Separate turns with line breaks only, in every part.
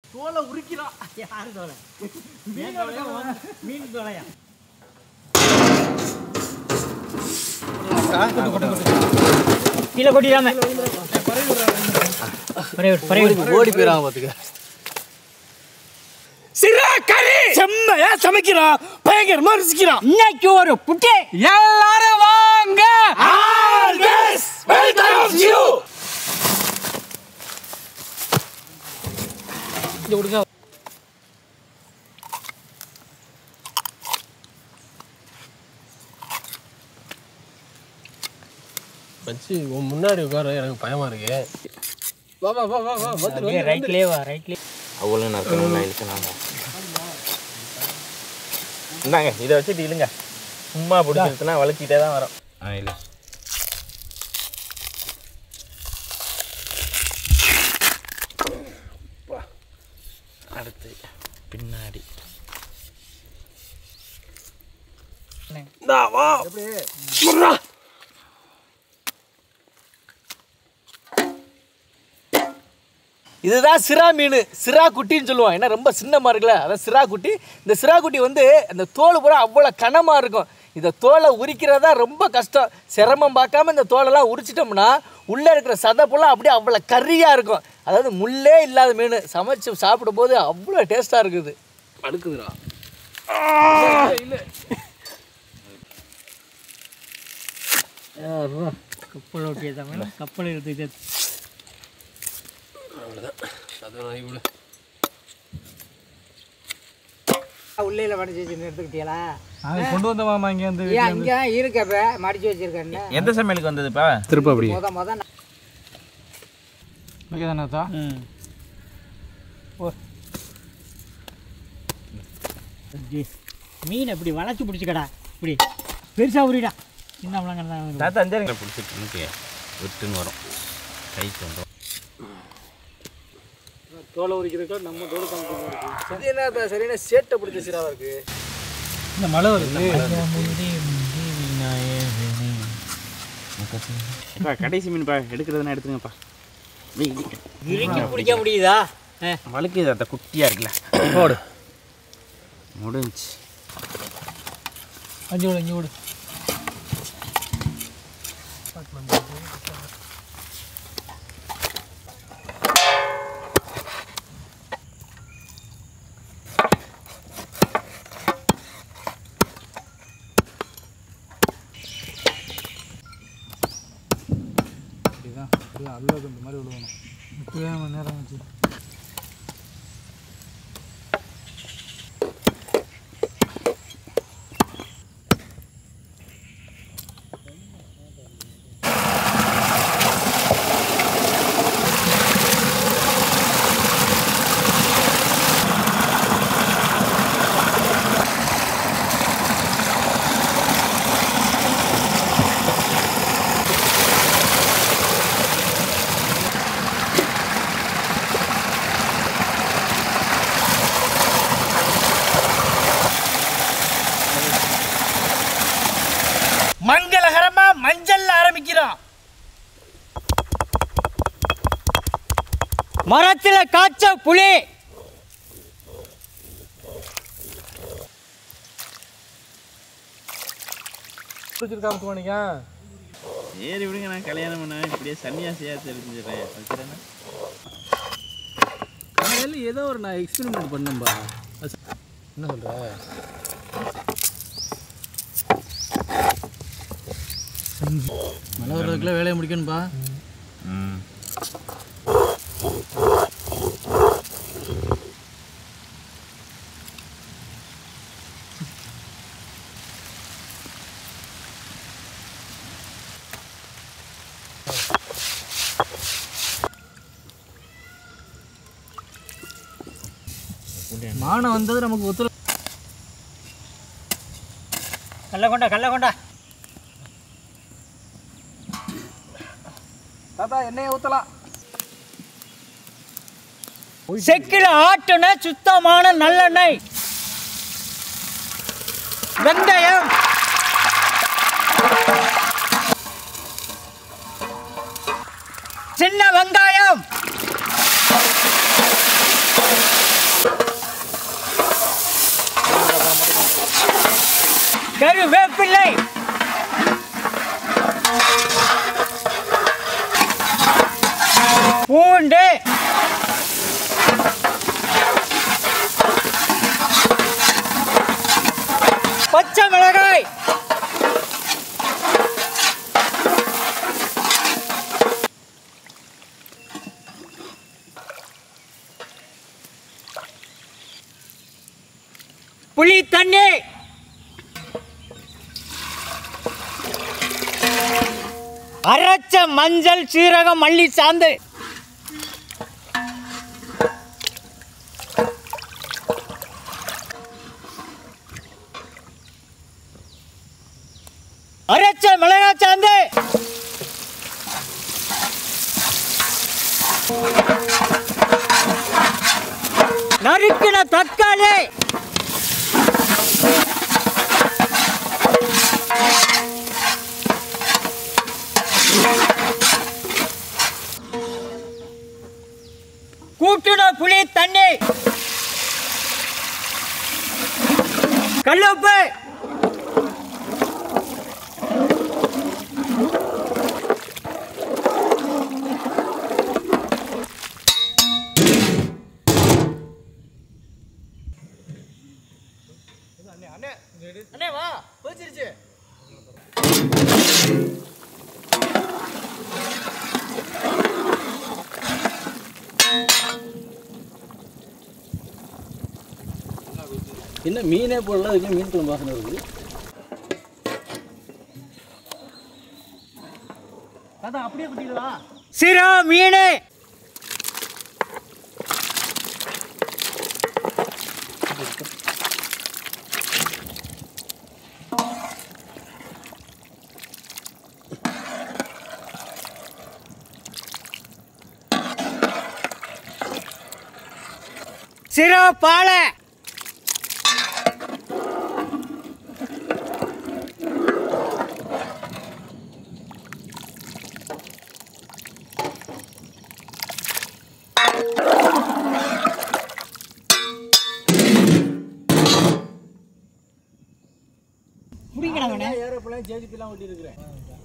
தோலை உரிக்கிறான்
யாரு தோலை மீன் மீன் தோலையா கீழே கொட்டிடாம
ஓடி போயிடாம பாத்துக்க
சிறா கறி செம்மையா சமைக்கிறான் பயங்கரமா ருசிக்கிறான்
இன்னைக்கு ஒரு புட்டே
எல்லாரும் வாங்க ஆல்வேஸ் வெல்கம் யூ
வச்சு உன் முன்னாடி உட்கார எனக்கு பயமா இருக்கு வா வா வா வா வா வந்துரு
ரைட்லயே வா ரைட்லயே
அவ்வளோ நறுக்கணும்னா இழுக்கலாங்க இந்தாங்க இதை வச்சுட்டு இழுங்க சும்மா பிடிச்சிருச்சுன்னா வளர்த்திட்டே தான் வரும் ஆ இல்லை அடுத்து பின்னாடி
இதுதான் சிரா மீன் சிரா குட்டின்னு சொல்லுவோம் ஏன்னா ரொம்ப சின்னமாக இருக்குல்ல அதான் சிரா குட்டி இந்த சிரா குட்டி வந்து அந்த தோல் பூரா அவ்வளோ கனமாக இருக்கும் இந்த தோலை உரிக்கிறதா ரொம்ப கஷ்டம் சிரமம் பார்க்காம இந்த தோலெல்லாம் உரிச்சிட்டோம்னா உள்ளே இருக்கிற சதை ஃபுல்லாக அப்படியே அவ்வளோ கறியாக இருக்கும் அதாவது முள்ளே இல்லாத மீன் சமைச்சு சாப்பிடும்போது அவ்வளோ டேஸ்ட்டாக இருக்குது அடுக்குதுடா
கப்பல் ஓட்டிய தமிழ் கப்பல் எடுத்துக்கிட்டு
உள்ளே மடிச்சு வச்சு எடுத்துக்கிட்டீங்களா
கொண்டு வந்த மாமா இங்க வந்து
ஏன் அங்கே இருக்கப்ப மடிச்சு வச்சிருக்கேன்னு
எந்த சமையலுக்கு வந்ததுப்பா
திருப்ப அப்படி
முத முத நான்
ஓகே தானே
மீன் இப்படி வளைச்சு பிடிச்சிக்கடா இப்படி பெருசா உரிடா சின்ன முழங்கன்னு தான்
தாத்தா அஞ்சாங்க பிடிச்சிட்டு இருக்கு விட்டுன்னு வரும் கைக்கு வந்துடும்
தோலை உரிக்கிறதுக்கு நம்ம தோலை காமிக்கணும்
இது என்ன சரியான சேட்டை பிடிச்ச சிராவாக இருக்குது
இந்த மழை வருது
அப்பா கடைசி மீன்ப்பா எடுக்கிறதுனா எடுத்துங்கப்பா
இறுக்கி பிடிக்க முடியுதா
வழுக்கு தாத்தா குட்டியாக இருக்குல்ல போடு முடிஞ்சு
அஞ்சு விடு அஞ்சு விடு அப்படிதான் அப்படியே அல்லது இந்த மாதிரி விழுவணும் இப்போயே நம்ம நேரம் வச்சு
மங்களகரமா மஞ்சள் ஆரம்பிக்கிறோம்
மரத்துல காய்ச்ச புளி
பிடிச்சிருக்காம போனீங்க
சரி விடுங்க நான் கல்யாணம் பண்ண இப்படியே சன்னியாசியாக தெரிஞ்சிடுறேன் வைக்கிறேன்னா
காலையில் ஏதோ ஒரு நான் எக்ஸ்பெரிமெண்ட் பண்ணேன்பா
என்ன சொல்ற
மழை வர்றதுக்குள்ள வேலையை முடிக்கணும்பா
ம்
மானம் வந்தது நமக்கு ஒத்துழை
கல்ல கொண்டா கல்ல கொண்டா
தாத்தா எண்ணெயை ஊற்றலாம்
செக்கில ஆட்டுன சுத்தமான நல்லெண்ணெய் வெந்தயம் சின்ன வெங்காயம் கருவேப்பிள்ளை பூண்டு பச்சை மிளகாய் புளி தண்ணி அரைச்ச மஞ்சள் சீரகம் மல்லி சாந்து அரைச்ச மிளகாய் சாந்து நறுக்கின தக்காளி கூட்டுன புளி தண்ணி கல்லுப்பு
அண்ணே வா போச்சிருச்சு
என்ன மீனே போடல அதுக்கு மீன் குழம்பு வாசனை இருக்குது
தாத்தா அப்படியே குட்டிங்களா
சிரா மீன் சிரா பாலை பிடிக்கணும்
ஏரோப்ளேன் ஜேஜிபிலாம் ஒட்டி இருக்கிறேன்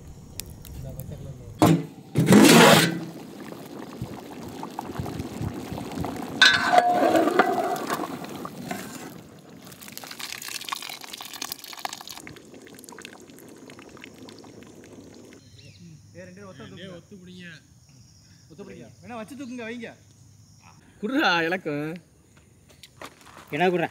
வேணா வச்சு தூக்குங்க வைங்க
குடுறா இலக்கம்
என்ன கூட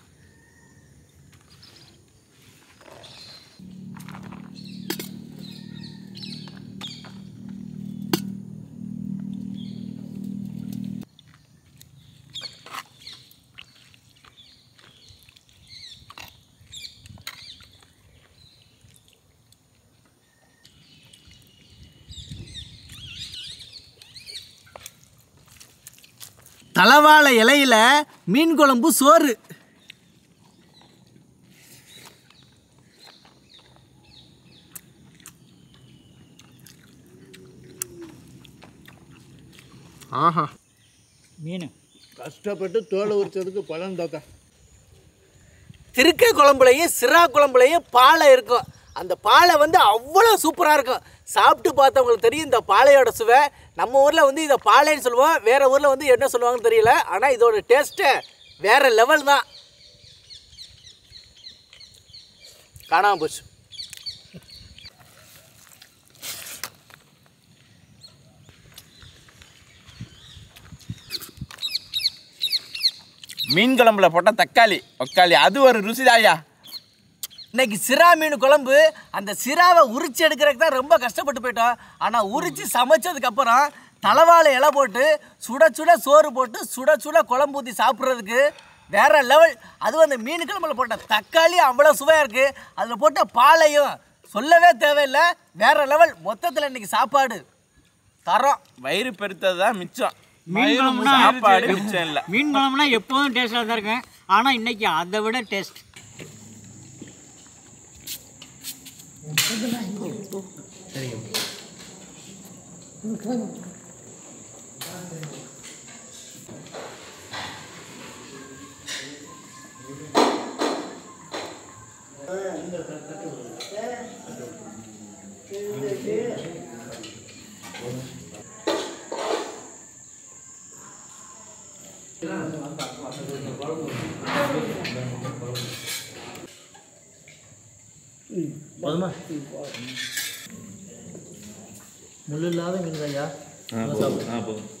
தலவாழை இலையில மீன் குழம்பு சோறு
ஆஹா
மீன்
கஷ்டப்பட்டு தோலை உரிச்சதுக்கு பலன் தாத்தா
திருக்க குழம்புலையும் சிரா குழம்புலையும் பாலை இருக்கும் அந்த பாலை வந்து அவ்வளோ சூப்பராக இருக்கும் சாப்பிட்டு பார்த்தவங்களுக்கு தெரியும் இந்த பாலையோட சுவை நம்ம ஊரில் வந்து இதை பாலைன்னு சொல்லுவோம் வேறு ஊரில் வந்து என்ன சொல்லுவாங்கன்னு தெரியல ஆனால் இதோட டேஸ்ட்டு வேறு லெவல் தான் காணாம போச்சு
மீன் குழம்புல போட்ட தக்காளி தக்காளி அது ஒரு ருசிதாயா
இன்னைக்கு சிரா மீன் குழம்பு அந்த சிராவை உரிச்சு எடுக்கிறதுக்கு தான் ரொம்ப கஷ்டப்பட்டு போயிட்டோம் ஆனால் உரிச்சு சமைச்சதுக்கப்புறம் தலவாழை இலை போட்டு சுட சுட சோறு போட்டு சுட சுட குழம்பு ஊற்றி சாப்பிட்றதுக்கு வேற லெவல் அதுவும் அந்த மீன் குழம்புல போட்ட தக்காளி அவ்வளோ சுவையாக இருக்குது அதில் போட்ட பாலையும் சொல்லவே தேவையில்லை வேற லெவல் மொத்தத்தில் இன்னைக்கு சாப்பாடு தரோம்
வயிறு பெருத்தது தான் மிச்சம்
மீன் குழம்புனா
சாப்பாடு மிச்சம் இல்லை
மீன் குழம்புனா எப்போதும் டேஸ்ட்டாக தான் இருக்கும் ஆனால் இன்னைக்கு அதை விட டேஸ்ட்
போதுமா முள் இல்லாத மீன் ஐயா
ஆ போதும் ஆ போதும்